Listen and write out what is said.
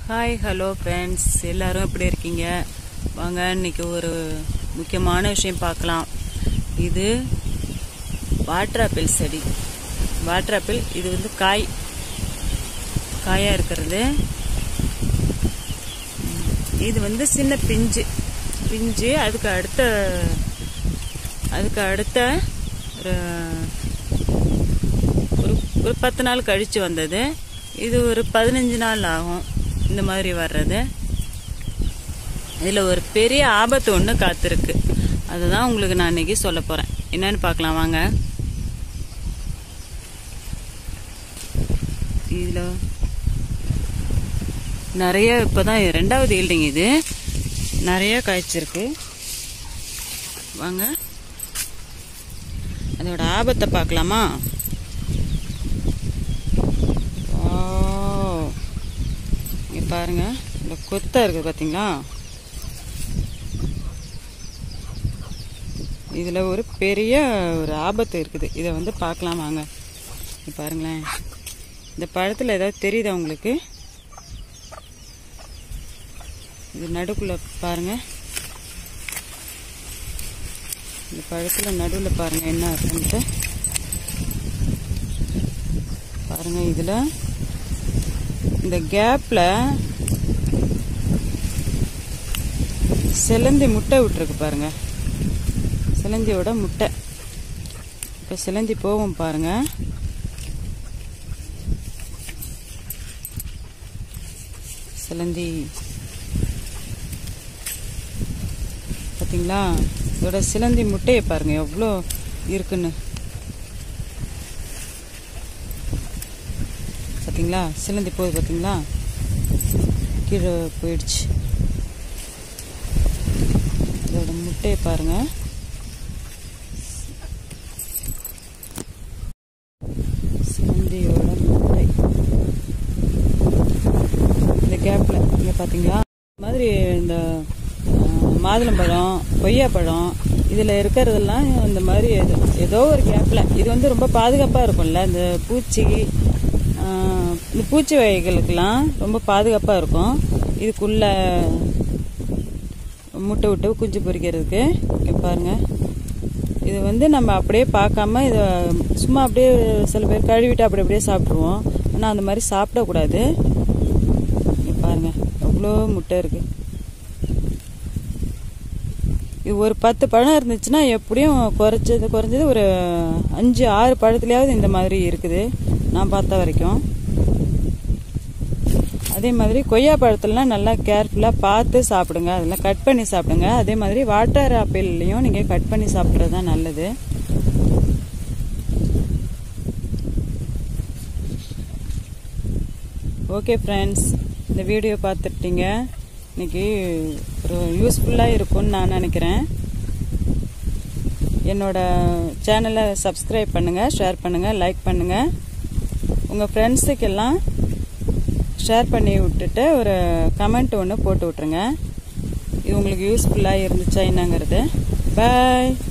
hi hello friends எல்லாரும் எப்படி இருக்கீங்க வாங்க இன்னைக்கு ஒரு முக்கியமான விஷயம் பார்க்கலாம் இது வாட்டர் ஆப்பிள் செடி வாட்டர் ஆப்பிள் இது வந்து காய் காயாக இருக்கிறது இது வந்து சின்ன பிஞ்சு பிஞ்சு அதுக்கு அடுத்த அதுக்கு அடுத்த ஒரு ஒரு ஒரு பத்து நாள் கழித்து வந்தது இது ஒரு பதினஞ்சு நாள் ஆகும் இந்த மாதிரி வர்றது இதில் ஒரு பெரிய ஆபத்து ஒன்று காத்திருக்கு அதுதான் உங்களுக்கு நான் இன்னைக்கு சொல்ல போகிறேன் என்னன்னு பார்க்கலாம் வாங்க இதில் நிறைய இப்போ தான் ரெண்டாவது ஈல்டிங் இது நிறைய காய்ச்சிருக்கு வாங்க அதோட ஆபத்தை பார்க்கலாமா இங்கே பாருங்க இந்த கொத்தா இருக்குது பார்த்தீங்களா இதில் ஒரு பெரிய ஒரு ஆபத்து இருக்குது இதை வந்து பார்க்கலாம் வாங்க இங்க பாருங்களேன் இந்த பழத்தில் ஏதாவது தெரியுதா உங்களுக்கு இது நடுக்குள்ள பாருங்க இந்த பழத்தில் நடுவில் பாருங்க என்ன இருக்குன்ட்டு பாருங்க இதில் இந்த கேப்பில் சிலந்தி முட்டை விட்டுருக்கு பாருங்க சிலந்தியோட முட்டை இப்போ சிலந்தி போகும் பாருங்க சிலந்தி பார்த்தீங்களா இதோட சிலந்தி முட்டையை பாருங்க எவ்வளோ இருக்குன்னு பார்த்தீங்களா சிலந்தி போகுது பார்த்தீங்களா கீழே போயிடுச்சு இதோட முட்டையை பாருங்க சிலந்தியோட முட்டை இந்த கேப்பில் இங்கே பார்த்தீங்களா இந்த மாதிரி இந்த ஆஹ், மாதுளம்பழம் கொய்யாப்பழம் இதில் இருக்கிறதெல்லாம் இந்த மாதிரி ஏதோ ஏதோ ஒரு கேப்பில் இது வந்து ரொம்ப பாதுகாப்பாக இருக்கும்ல இந்த பூச்சி ஆஹ், இந்த பூச்சி வகைகளுக்கெல்லாம் ரொம்ப பாதுகாப்பாக இருக்கும் இதுக்குள்ள முட்டை விட்டு குஞ்சு பொரிக்கிறதுக்கு இங்க பாருங்க இது வந்து நம்ம அப்படியே பார்க்காம இதை சும்மா அப்படியே சில பேர் கழுவிட்டு அப்படி அப்படியே சாப்பிட்ருவோம் ஆனால் அந்த மாதிரி சாப்பிடக்கூடாது இங்க பாருங்க எவ்வளோ முட்டை இருக்கு இது ஒரு பத்து பழம் இருந்துச்சுன்னா எப்படியும் குறைச்சது குறைஞ்சது ஒரு அஞ்சு ஆறு பழத்துலயாவது இந்த மாதிரி இருக்குது நான் பார்த்த வரைக்கும் அதே மாதிரி கொய்யா பழத்துலலாம் நல்லா கேர்ஃபுல்லாக பார்த்து சாப்பிடுங்க அதெல்லாம் கட் பண்ணி சாப்பிடுங்க அதே மாதிரி வாட்டர் ஆப்பிள்லையும் நீங்கள் கட் பண்ணி சாப்பிட்றது தான் நல்லது ஓகே ஃப்ரெண்ட்ஸ் இந்த வீடியோ பார்த்துட்டீங்க இன்னைக்கு ஒரு யூஸ்ஃபுல்லாக இருக்கும்னு நான் நினைக்கிறேன் என்னோட சேனலை சப்ஸ்கிரைப் பண்ணுங்கள் ஷேர் பண்ணுங்கள் லைக் பண்ணுங்கள் உங்கள் ஃப்ரெண்ட்ஸுக்கெல்லாம் ஷேர் பண்ணி விட்டுட்டு ஒரு கமெண்ட் ஒன்று போட்டு விட்ருங்க இது உங்களுக்கு யூஸ்ஃபுல்லாக இருந்துச்சா என்னங்கிறது பாய்